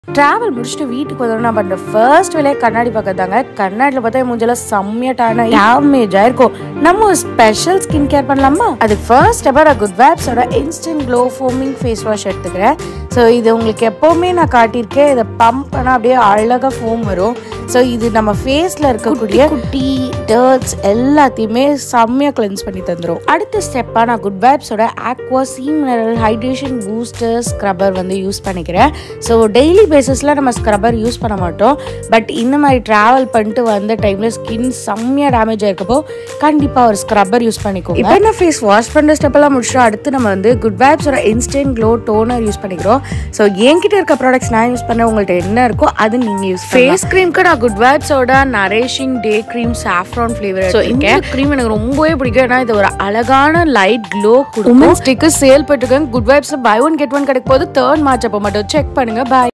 travel முடிச்சுட்டு வீட்டுக்கு வந்தோம் நான் பண்ணுற ஃபர்ஸ்ட் வேலையை கண்ணாடி பார்க்கறதாங்க கண்ணாடியில் பார்த்தா என் மூஞ்செல்லாம் செம்மையா டான டேமேஜ் ஆயிருக்கும் நம்ம ஒரு ஸ்பெஷல் ஸ்கின் கேர் பண்ணலாமா அதுக்கு ஃபர்ஸ்ட் ஸ்டெப்பாக நான் குட் வேப்ஸோட instant glow foaming face wash எடுத்துக்கிறேன் ஸோ இது உங்களுக்கு எப்போவுமே நான் காட்டியிருக்கேன் இதை பம்ப் பண்ணால் அப்படியே அழகாக ஃபோம் வரும் ஸோ இது நம்ம ஃபேஸில் இருக்கக்கூடிய குட்டி டர்ட்ஸ் எல்லாத்தையுமே செம்மையாக கிளென்ஸ் பண்ணி தந்துடும் அடுத்த ஸ்டெப்பாக நான் குட் வைப்ஸோட aqua sea mineral hydration booster scrubber வந்து யூஸ் பண்ணிக்கிறேன் ஸோ டெய்லி பேசிஸில் நம்ம ஸ்க்ரப்பர் யூஸ் பண்ண மாட்டோம் பட் இந்த மாதிரி ட்ராவல் பண்ணிட்டு வந்த டைமில் ஸ்கின் செம்மையாக டேமேஜ் ஆயிருக்கப்போ கண்டிப்பாக ஒரு ஸ்க்ரப்பர் யூஸ் பண்ணிக்கோங்க இப்போ என்ன ஃபேஸ் வாஷ் பண்ணுற ஸ்டெப்பெல்லாம் முடிச்சுட்டு அடுத்து நம்ம வந்து குட் வைப்ஸோட இன்ஸ்டன்ட் க்ளோ டோனர் யூஸ் பண்ணிக்கிறோம் ஸோ என்கிட்ட இருக்க ப்ராடக்ட்ஸ் நான் யூஸ் பண்ண உங்கள்கிட்ட என்ன இருக்கோ அது நீங்கள் யூஸ் ஃபேஸ் க்ரீம்க்கு நான் குட் வைப்ஸோட nourishing day cream saffron flavour so இந்த க்ரீம் எனக்கு ரொம்பவே பிடிக்கும் ஏன்னா இது ஒரு அழகான லைட் க்ளோ கொடுக்கும் ஸ்டிக்கர் சேல் பண்ணிருக்கேன் good vibes buy one get one கிடைக்கும் போது தேர்ட் மார்ச் அப்போ மட்டும் செக் பண்ணுங்க பாய்